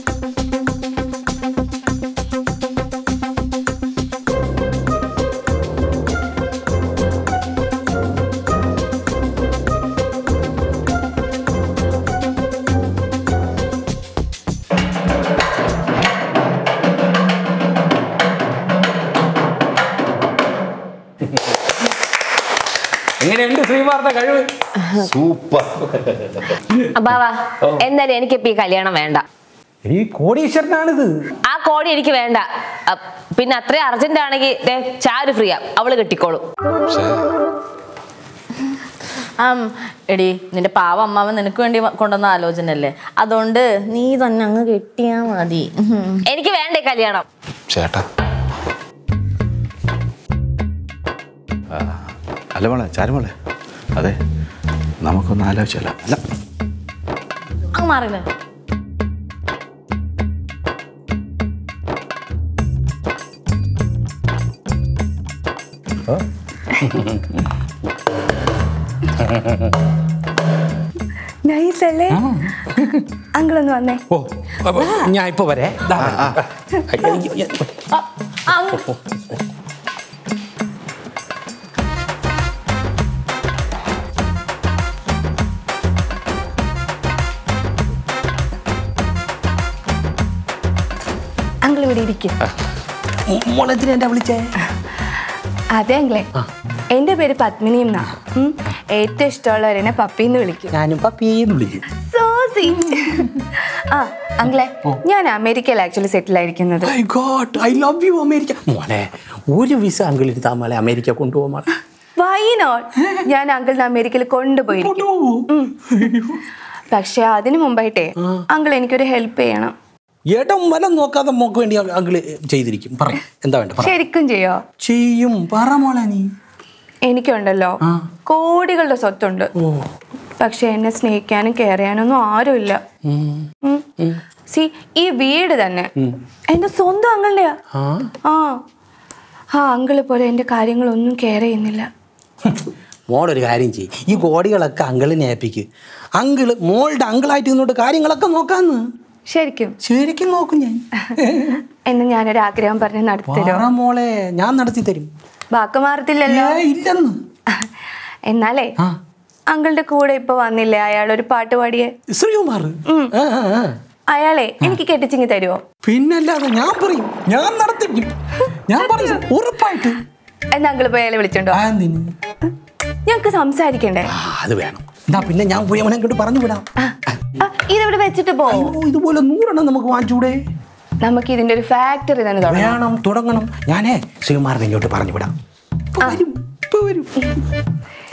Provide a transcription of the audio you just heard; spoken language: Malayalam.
എങ്ങനെയുണ്ട് ശ്രീമാറിന്റെ കഴിവ് സൂപ്പർ അബ്ബാവാ എന്തായാലും എനിക്കിപ്പോ ഈ കല്യാണം വേണ്ട ഈ കോടീശ്വരനാണിത് ആ കോടി എനിക്ക് വേണ്ട അ, പിന്നെ അത്രയും അർജന്റ് ആണെങ്കിൽ ദേ, ചാരു ഫ്രീയാ അവള് കെട്ടിക്കോളും ആം, എടി നിന്റെ പാവ അമ്മാവൻ നിനക്ക് വേണ്ടി കൊണ്ടുവന്ന ആലോചനയല്ലേ അതുകൊണ്ട് നീ തന്നെ അങ്ങ് കെട്ടിയാ മതി ഉം. എനിക്ക് വേണ്ട ഈ കല്യാണം ചേട്ടാ ആ, അല്ല മോളെ ചാരുമോളെ അതെ നമുക്കൊന്ന് ആലോചിച്ചല്ല അല്ല അങ്ങ് മാറില്ലേ നൈസ് അല്ലേ അങ്കിളൊന്ന് വന്നേ ഓ അപ്പൊ ഞാൻ ഇപ്പൊ വരെ ദാ വരാം. അയ്യോ, അയ്യോ. ആ, അങ്ങ് അങ്കിൾ ഇവിടെ ഇരിക്കും മോളെ എന്തിനാ എന്നെ വിളിച്ചേ അതെ അങ്കിളെ എന്റെ പേര് പത്മിനി എന്നാ ഉം. ഏറ്റവും ഇഷ്ടമുള്ളവരെന്നെ പപ്പിന്ന് വിളിക്കും ഞാനും പപ്പിയെന്ന് വിളിക്കും സോ സ്വീറ്റ് ആ അങ്കിളെ ഞാൻ അമേരിക്കയിൽ ആക്ച്വലി സെറ്റിൽ ആയിരിക്കുന്നത് I god I love you America മോളെ ഒരു വിസ അങ്കിൾ എടുത്താൽ മോളെ അമേരിക്ക കൊണ്ടുപോകാൻ മോളെ വൈ നോട്ട് ഞാൻ അങ്കിളിനെ അമേരിക്കയിൽ കൊണ്ടുപോയിരിക്കും ഉം. പക്ഷെ അതിനു മുമ്പായിട്ടേ അങ്കിൾ എനിക്കൊരു ഹെൽപ്പ് ചെയ്യണം ഇടം വലം നോക്കാതെ മോക്ക് വേണ്ടി അങ്കിൾ ചെയ്തിരിക്കും പറ എന്താ വേണ്ട പറ ശരിക്കും ചെയ്യോ ചെയ്യും പറ മോളെ നീ എനിക്കുണ്ടല്ലോ കോടികളുടെ സ്വത്തുണ്ട് പക്ഷെ എന്നെ സ്നേഹിക്കാനും കെയർ ചെയ്യാനൊന്നും ആരുമില്ല സി ഈ വീട് തന്നെ എന്റെ സ്വന്തം അങ്കിളുടെയാ ആ ആ അങ്കിള് പോലെ എന്റെ കാര്യങ്ങളൊന്നും കെയർ ചെയ്യുന്നില്ല മോളൊരു കാര്യം ചെയ്യും ഈ കോടികളൊക്കെ അങ്കിളിനെ ഏൽപ്പിക്ക് അങ്കിള് മോളുടെ അങ്കിളായിട്ട് നിന്നോട്ട് കാര്യങ്ങളൊക്കെ നോക്കാന്ന് ശരിക്കും ശരിക്കും നോക്കും ഞാൻ എന്ന് ഞാനൊരു ആഗ്രഹം പറഞ്ഞ് നടത്തിത്തരോ പറ മോളെ ഞാൻ നടത്തി തരും വാക്ക് മാറത്തില്ലല്ലോ ഏയ്, ഇല്ലെന്ന് എന്നാലേ ആ അങ്കിളുടെ കൂടെ ഇപ്പൊ വന്നില്ലേ അയാൾ ഒരു പാട്ട് പാടിയേ ശ്രീകുമാർ ആ, ആ, ആ. അയാളെ എനിക്ക് കെട്ടിച്ചിങ്ങി തരുമോ പിന്നല്ലാതെ ഞാൻ പറയും ഞാൻ നടത്തിക്കും ഞാൻ പറയും ഉറപ്പായിട്ട് എന്നാ അങ്കിള് പോയി അയാളെ വിളിച്ചോണ്ടോ ആ, എന്തിന്? ഞങ്ങക്ക് സംസാരിക്കണ്ടേ ആ, അത് വേണം എന്നാ പിന്നെ ഞാൻ പോയി അവനെ കൊണ്ട് പറഞ്ഞു വിടാം ആ, ഇതിവിടെ വെച്ചിട്ട് പോ ഓ ഇതുപോലെ നൂറെണ്ണം നമുക്ക് വാങ്ങിച്ചൂടെ നമുക്ക് ഇതിന്റെ ഒരു ഫാക്ടറി തന്നെ തുടങ്ങാം വേണം തുടങ്ങണം ഞാനേ ശ്രീകുമാറിനെ ഇങ്ങോട്ട് പറഞ്ഞു വിടാം ഇപ്പൊ വരും ഇപ്പൊ വരും